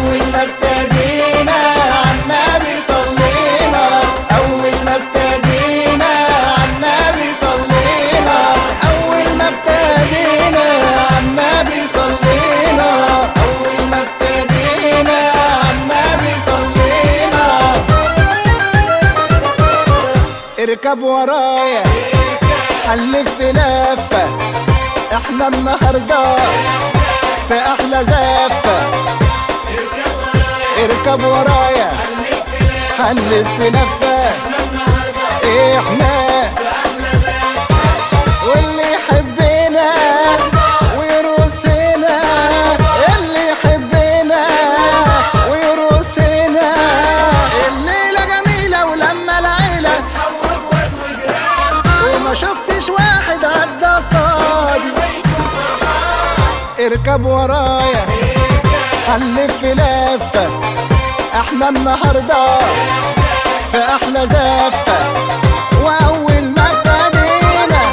أول ما ابتدينا عالنبي صلينا أول ما ابتدينا عالنبي صلينا أول ما ابتدينا عالنبي صلينا أول ما ابتدينا عالنبي صلينا اركب ورايا هنلف لفة احنا النهاردة في احلى زفة اركب ورايا هنلف لفة احنا واللي يحبنا ويرقصنا اللي يحبنا ويرقصنا الليلة جميلة ولما العيلة وما شفتش واحد عدى صادي اركب ورايا هنلف لفة احنا النهاردة في احلى زفة واول ما ابتدينا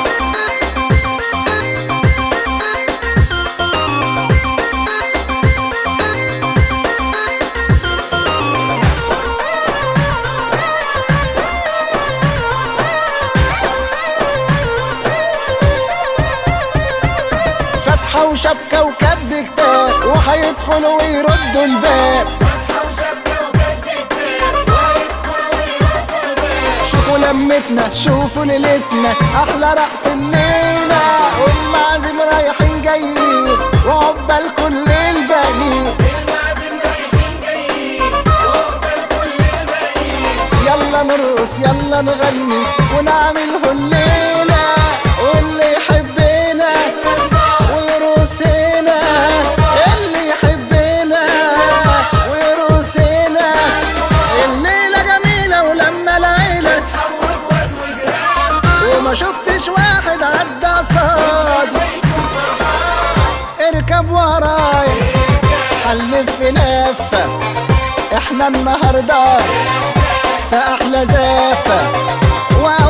فتحة وشبكة وكب كتاب وهيدخلوا ويردوا الباب شوفوا لمتنا شوفوا ليلتنا احلى رقص الليلة والمعازيم رايحين جايين وعقبال كل الباقيين يلا نرقص يلا نغني ونعمله الليلة واللي يحبنا ويرقصنا اللي يحبنا ويرقصنا الليلة جميلة ولما العيلة وما شفتش واحد عدى صادي اركب ورايا هنلف لفة احنا النهارده في احلى زفه واو